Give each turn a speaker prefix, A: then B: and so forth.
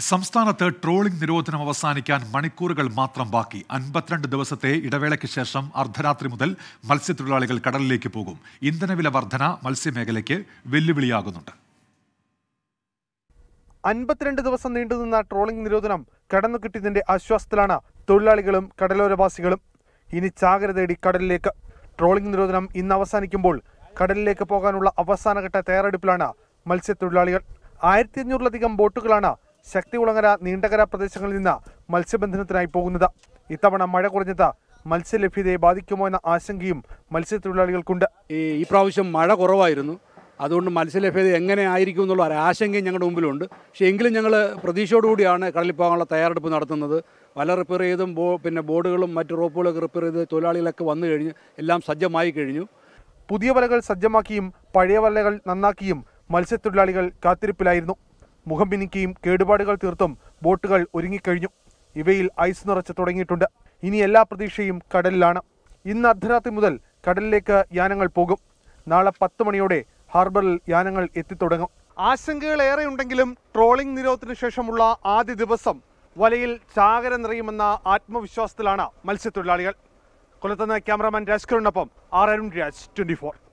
A: സംസ്ഥാനത്ത് ട്രോളിംഗ് നിരോധനം അവസാനിക്കാൻ മണിക്കൂറുകൾ മാത്രം ബാക്കി അൻപത്തിരണ്ട് ദിവസത്തെ ഇടവേളയ്ക്ക് ശേഷം അർദ്ധരാത്രി മുതൽ മത്സ്യത്തൊഴിലാളികൾ കടലിലേക്ക് പോകും ഇന്ധനവില വർധന മത്സ്യമേഖലയ്ക്ക് വെല്ലുവിളിയാകുന്നുണ്ട്
B: അൻപത്തിരണ്ട് ദിവസം നീണ്ടുനിന്ന ട്രോളിംഗ് നിരോധനം കടന്നു കിട്ടിയതിന്റെ ആശ്വാസത്തിലാണ് തൊഴിലാളികളും കടലോരവാസികളും ഇനി ചാകര തേടി കടലിലേക്ക് ട്രോളിംഗ് നിരോധനം ഇന്ന് അവസാനിക്കുമ്പോൾ കടലിലേക്ക് പോകാനുള്ള അവസാനഘട്ട തയ്യാറെടുപ്പിലാണ് മത്സ്യത്തൊഴിലാളികൾ ആയിരത്തി അഞ്ഞൂറിലധികം ബോട്ടുകളാണ് ശക്തികുളങ്ങര നീണ്ടകര പ്രദേശങ്ങളിൽ നിന്ന് മത്സ്യബന്ധനത്തിനായി പോകുന്നത് ഇത്തവണ മഴ കുറഞ്ഞത് മത്സ്യലഭ്യതയെ ബാധിക്കുമോ എന്ന ആശങ്കയും മത്സ്യത്തൊഴിലാളികൾക്കുണ്ട്
C: ഈ ഈ പ്രാവശ്യം മഴ കുറവായിരുന്നു അതുകൊണ്ട് മത്സ്യലഭ്യത എങ്ങനെ ആയിരിക്കും എന്നുള്ള ഒരു ആശങ്കയും ഞങ്ങളുടെ മുമ്പിലുണ്ട് പക്ഷേ എങ്കിലും ഞങ്ങൾ പ്രതീക്ഷയോടുകൂടിയാണ് കടലിൽ പോകാനുള്ള തയ്യാറെടുപ്പ് നടത്തുന്നത് വല റിപ്പയർ ചെയ്തും ബോ പിന്നെ ബോർഡുകളും മറ്റ് റോപ്പുകളൊക്കെ റിപ്പയർ ചെയ്ത് തൊഴിലാളികളൊക്കെ വന്നു കഴിഞ്ഞ് എല്ലാം സജ്ജമായി കഴിഞ്ഞു
B: പുതിയ വലകൾ സജ്ജമാക്കിയും പഴയ വലകൾ നന്നാക്കിയും മത്സ്യത്തൊഴിലാളികൾ കാത്തിരിപ്പിലായിരുന്നു മുഖം പിന്നിക്കുകയും കേടുപാടുകൾ തീർത്തും ബോട്ടുകൾ ഒരുങ്ങിക്കഴിഞ്ഞു ഇവയിൽ ഐസ് നിറച്ച് തുടങ്ങിയിട്ടുണ്ട് ഇനി എല്ലാ പ്രതീക്ഷയും കടലിലാണ് ഇന്ന് അർദ്ധരാത്രി മുതൽ കടലിലേക്ക് യാനങ്ങൾ പോകും നാളെ പത്ത് മണിയോടെ ഹാർബറിൽ യാനങ്ങൾ എത്തിത്തുടങ്ങും ആശങ്കകളേറെ ഉണ്ടെങ്കിലും ട്രോളിംഗ് നിരോധനത്തിന് ശേഷമുള്ള ആദ്യ ദിവസം വലയിൽ ചാകര നിറയുമെന്ന ആത്മവിശ്വാസത്തിലാണ് മത്സ്യത്തൊഴിലാളികൾ കൊല്ലത്തുനിന്ന് ക്യാമറാമാൻ രാജ്കറിനൊപ്പം ആർ അരുൺ രാജ് ട്വന്റി